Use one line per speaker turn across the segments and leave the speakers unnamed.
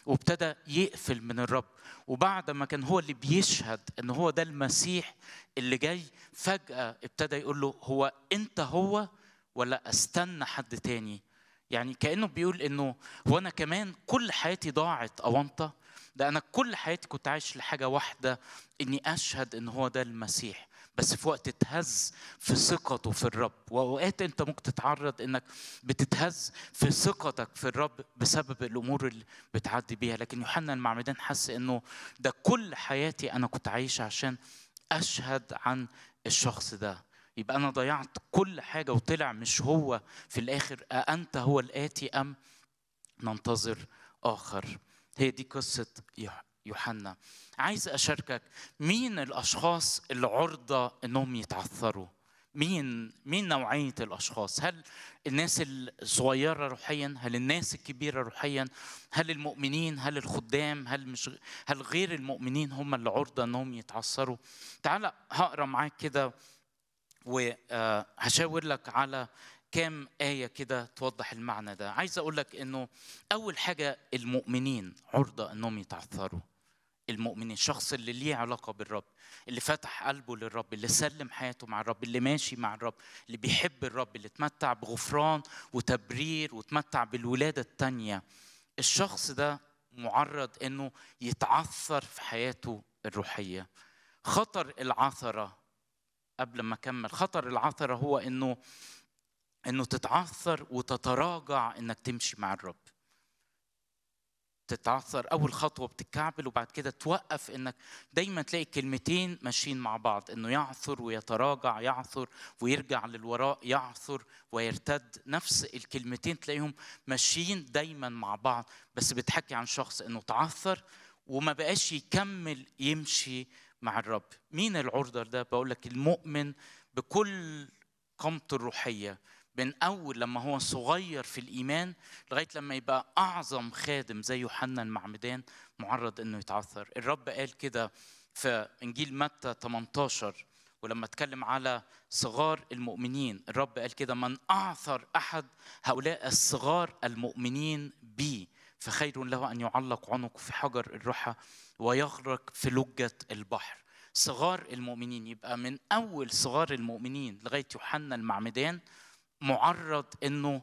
وابتدى يقفل من الرب وبعد ما كان هو اللي بيشهد ان هو ده المسيح اللي جاي فجأة ابتدى يقول له هو انت هو ولا استنى حد تاني يعني كأنه بيقول انه هو انا كمان كل حياتي ضاعت اونطة ده انا كل حياتي كنت عايش لحاجة واحدة اني اشهد ان هو ده المسيح بس في وقت تهز في ثقته في الرب واوقات انت ممكن تتعرض انك بتتهز في ثقتك في الرب بسبب الامور اللي بتعدي بيها لكن يوحنا المعمدان حس انه ده كل حياتي انا كنت عايش عشان اشهد عن الشخص ده يبقى انا ضيعت كل حاجه وطلع مش هو في الاخر أأنت هو الاتي ام ننتظر اخر هي دي قصه يوحنا عايز اشاركك مين الاشخاص اللي عرضه انهم يتعثروا مين مين نوعيه الاشخاص هل الناس الصغيره روحيا هل الناس الكبيره روحيا هل المؤمنين هل الخدام هل مش هل غير المؤمنين هم اللي عرضه انهم يتعثروا تعال هقرا معاك كده وهشاور لك على كام آية كده توضح المعنى ده عايز أقول لك إنه أول حاجة المؤمنين عرضة إنهم يتعثروا المؤمنين الشخص اللي ليه علاقة بالرب اللي فتح قلبه للرب اللي سلم حياته مع الرب اللي ماشي مع الرب اللي بيحب الرب اللي اتمتع بغفران وتبرير وتمتع بالولادة التانية الشخص ده معرض انه يتعثر في حياته الروحية خطر العثرة قبل ما اكمل خطر العثرة هو انه انه تتعثر وتتراجع انك تمشي مع الرب تتعثر اول خطوه بتتكعبل وبعد كده توقف انك دايما تلاقي كلمتين ماشيين مع بعض انه يعثر ويتراجع يعثر ويرجع للوراء يعثر ويرتد نفس الكلمتين تلاقيهم ماشيين دايما مع بعض بس بتحكي عن شخص انه تعثر وما بقاش يكمل يمشي مع الرب مين العرضه ده بقول لك المؤمن بكل قامته الروحيه من اول لما هو صغير في الايمان لغايه لما يبقى اعظم خادم زي يوحنا المعمدان معرض انه يتعثر الرب قال كده في انجيل متى 18 ولما اتكلم على صغار المؤمنين الرب قال كده من اعثر احد هؤلاء الصغار المؤمنين بي فخير له ان يعلق عنقه في حجر الرحى ويغرق في لجه البحر صغار المؤمنين يبقى من اول صغار المؤمنين لغايه يوحنا المعمدان معرض انه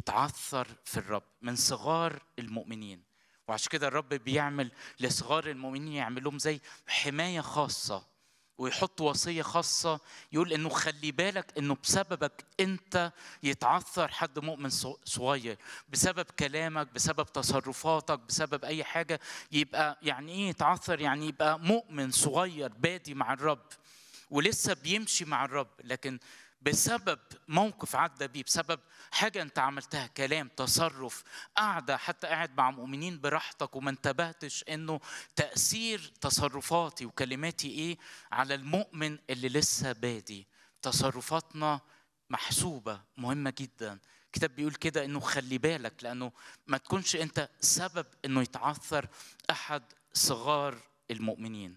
يتعثر في الرب من صغار المؤمنين وعشان كده الرب بيعمل لصغار المؤمنين يعمل لهم زي حمايه خاصه ويحط وصيه خاصه يقول انه خلي بالك انه بسببك انت يتعثر حد مؤمن صغير بسبب كلامك بسبب تصرفاتك بسبب اي حاجه يبقى يعني ايه يتعثر يعني يبقى مؤمن صغير بادي مع الرب ولسه بيمشي مع الرب لكن بسبب موقف عدى بيه بسبب حاجة أنت عملتها كلام تصرف قاعدة حتى قاعد مع مؤمنين براحتك وما انتبهتش إنه تأثير تصرفاتي وكلماتي إيه على المؤمن اللي لسه بادي تصرفاتنا محسوبة مهمة جدا الكتاب بيقول كده انه خلي بالك لانه ما تكونش انت سبب انه يتعثر احد صغار المؤمنين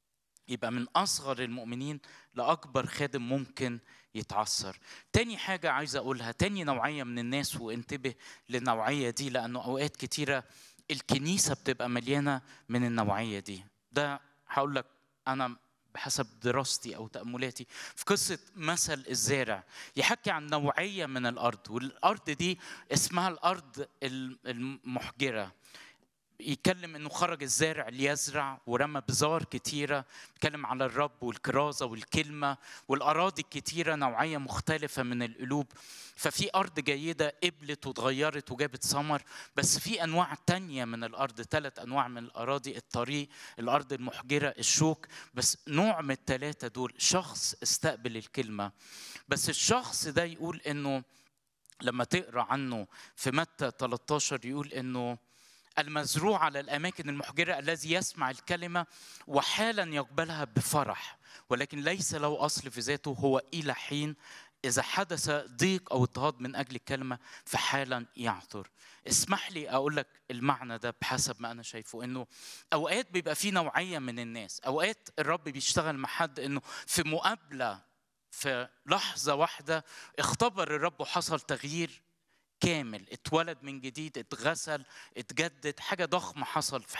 يبقى من اصغر المؤمنين لاكبر خادم ممكن يتعثر تاني حاجة عايز أقولها تاني نوعية من الناس وانتبه للنوعية دي لأنه أوقات كتيرة الكنيسة بتبقى مليانة من النوعية دي ده هقول لك أنا بحسب دراستي أو تأملاتي في قصة مثل الزارع يحكي عن نوعية من الأرض والأرض دي اسمها الأرض المحجرة يتكلم انه خرج الزارع ليزرع ورمى بذار كتيره بيتكلم على الرب والكرازه والكلمه والاراضي الكتيره نوعيه مختلفه من القلوب ففي ارض جيده قبلت واتغيرت وجابت ثمر بس في انواع تانية من الارض ثلاث انواع من الاراضي الطريق الارض المحجره الشوك بس نوع من الثلاثه دول شخص استقبل الكلمه بس الشخص ده يقول انه لما تقرا عنه في متى 13 يقول انه المزروع على الاماكن المحجره الذي يسمع الكلمه وحالا يقبلها بفرح ولكن ليس له اصل في ذاته هو الى حين اذا حدث ضيق او اضطهاد من اجل الكلمه فحالا يعثر اسمح لي اقول لك المعنى ده بحسب ما انا شايفه انه اوقات بيبقى في نوعيه من الناس اوقات الرب بيشتغل مع حد انه في مقابله في لحظه واحده اختبر الرب وحصل تغيير كامل اتولد من جديد اتغسل اتجدد حاجه ضخمه حصل في